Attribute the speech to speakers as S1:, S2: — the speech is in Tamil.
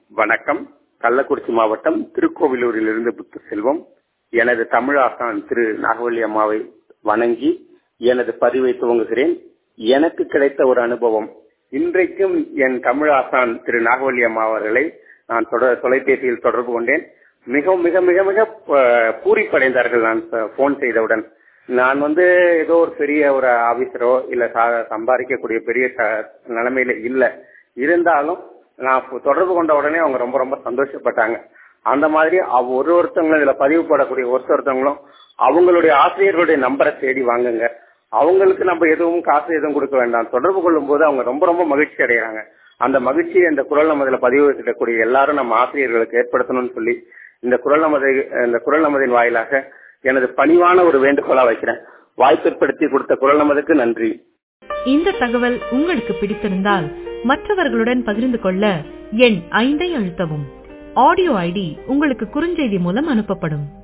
S1: வணக்கம் கள்ளக்குறிச்சி மாவட்டம் திருக்கோவிலூரிலிருந்து புத்து செல்வம் எனது தமிழ் ஆசான் திரு நாகவல்லி அம்மாவை வணங்கி எனது பதிவை துவங்குகிறேன் எனக்கு கிடைத்த ஒரு அனுபவம் இன்றைக்கும் என் தமிழ் ஆசான் திரு நாகவல்லி அம்மா அவர்களை நான் தொடர் தொலைபேசியில் தொடர்பு கொண்டேன் மிக மிக மிக மிக அஹ், பூரிப்படைந்தார்கள் நான் போன் செய்தவுடன் நான் வந்து ஏதோ ஒரு பெரிய ஒரு ஆபீசரோ இல்ல சா- சம்பாதிக்கக்கூடிய பெரிய ச- நிலைமையில இல்ல இருந்தாலும் நான் இப்ப தொடர்பு கொண்ட உடனே அவங்க ரொம்ப ரொம்ப சந்தோஷப்பட்டாங்க அந்த மாதிரி அவ- ஒரு ஒருத்தவங்களும் இதுல பதிவு போடக்கூடிய ஒரு ஒருத்தவங்களும் அவங்களுடைய ஆசிரியர்களுடைய நம்பரை தேடி வாங்குங்க அவங்களுக்கு நம்ம எதுவும் காசு எதுவும் கொடுக்க வேண்டாம் தொடர்பு கொள்ளும் போது அவங்க ரொம்ப ரொம்ப மகிழ்ச்சி அடைகிறாங்க அந்த மகிழ்ச்சியை இந்த குரல் நமதுல பதிவு செய்யக்கூடிய எல்லாரும் நம்ம ஆசிரியர்களுக்கு ஏற்படுத்தணும்னு சொல்லி இந்த குரல் நமதை இந்த குரல் நமதின் வாயிலாக எனது பணிவான ஒரு வேண்டுகோளா வைக்கிறேன் வாய்ப்பு ஏற்படுத்தி கொடுத்த குரல் நமதுக்கு நன்றி
S2: இந்த தகவல் உங்களுக்கு பிடித்திருந்தால் மற்றவர்களுடன் பகிர்ந்து கொள்ள எண் ஐந்தை அழுத்தவும் ஆடியோ ஐடி உங்களுக்கு குறுஞ்செய்தி மூலம் அனுப்பப்படும்